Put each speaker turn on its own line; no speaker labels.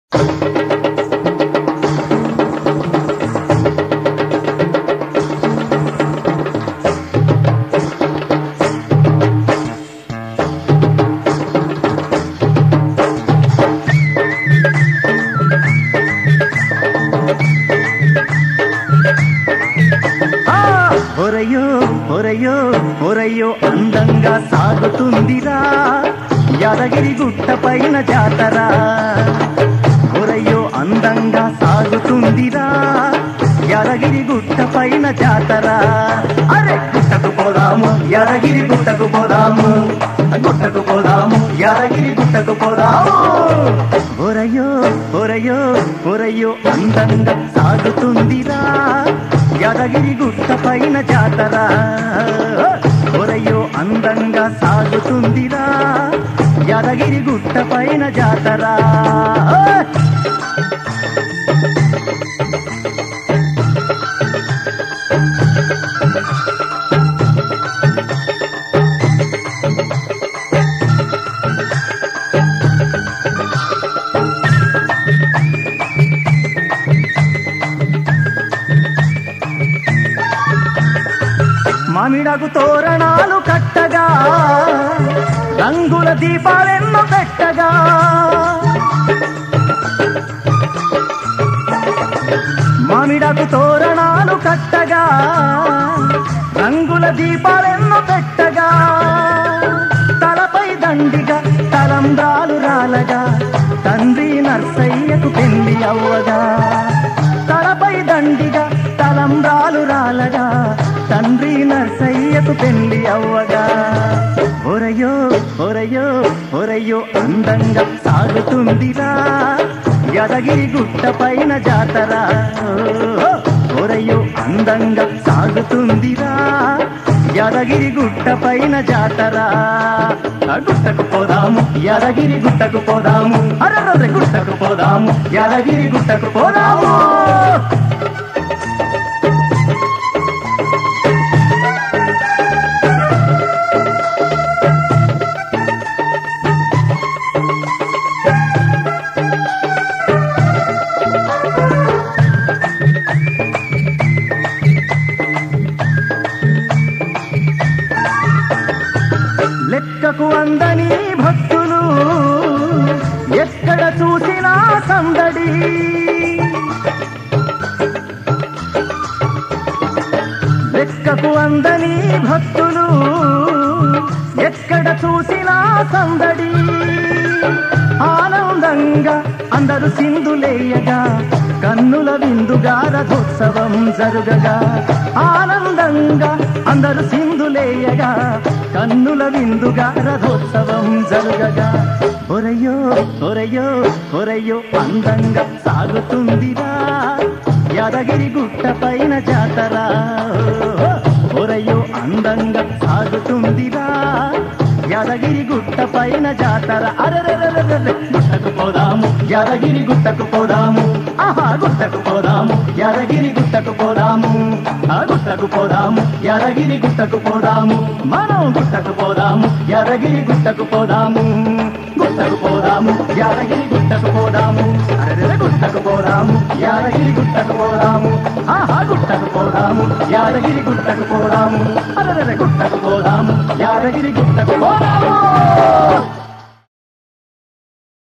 ఒరయో ఒరయో ఒరయో అందంగా సాగుతుందిరా యాదగిరి గుట్ట పైన జాతర ఒరయో అందంగా సాగుతుందిరా యాదగిరి గుట్ట పైన జాతర అరే గుట్టకు పోదాము యాదగిరి గుట్టకు పోదాము గుట్టకు పోదాము యాదగిరి గుట్టకు పోదాము ఒరయో ఒరయో ఒరయో అందంగా సాగుతుందిరా యాదగిరి గుట్ట పైన జాతర ఒరయో అందంగా సాగుతుందిరా యాదగిరి గుట్ట పైన జాతర మామిడకు తోరణాలు కట్టగా రంగుల దీపాలెన్నో పెట్టగా మామిడకు తోరణాలు కట్టగా రంగుల దీపాలెన్నో పెట్టగా తలపై దండిగా తలంబ్రాలు రాలగా తండ్రి నర్సయ్యకు పెళ్లి అవ్వగా తలపై దండిగా తలంబ్రాలు రాలగా తండ్రి నర్సయ్యకు పెళ్లి అవ్వగా ఒరయో ఒరయో ఒరయో అందంగా సాగుతుందిరా యదగిరి గుట్ట పైన జాతర ఒరయో అందంగా సాగుతుందిరా యాదగిరి గుట్ట పైన జాతర ఆ గుట్టకు పోదాము యాదగిరి గుట్టకు పోదాము అర్రర్ర గుట్టకు పోదాము యాదగిరి గుట్టకు పోదాము లెక్కకు అందని భక్తులు ఎక్కడ చూసినా సందడి లెక్కకు అందని భక్తులు ఎక్కడ చూసినా సందడి ఆనందంగా అందరూ సింధులేయగా కన్నుల విందుగా రథోత్సవం జరుగగా ఆనందంగా అందరూ సింధులేయగా కన్నుల విందుగా రథోత్సవం జరుగగా ఒరయో ఒరయో ఒరయో అందంగా సాగుతుందిరా యాదగిరి గుట్ట పైన జాతర ఒరయో అందంగా సాగుతుందిరా యాదగిరి గుట్ట పైన జాతర అరరరరరర గుట్టకు పోదాము యాదగిరి గుట్టకు పోదాము ఆహా గుట్టకు పోదాము యాదగిరి గుట్టకు పోదాము ఆ గుట్టకు పోదాము యాదగిరి గుట్టకు పోదాము మనం గుట్టకు పోదాము యాదగిరి గుట్టకు పోదాము గుట్టకు పోదాము యాదగిరి గుట్టకు పోదాము అరరర గుట్టకు పోదాము యాదగిరి గుట్టకు పోదాము ఆహా గుట్టకు పోదాము యాదగిరి గుట్టకు పోదాము అరరర గుట్టకు పోదాము యాదగిరి గుట్టకు పోదాము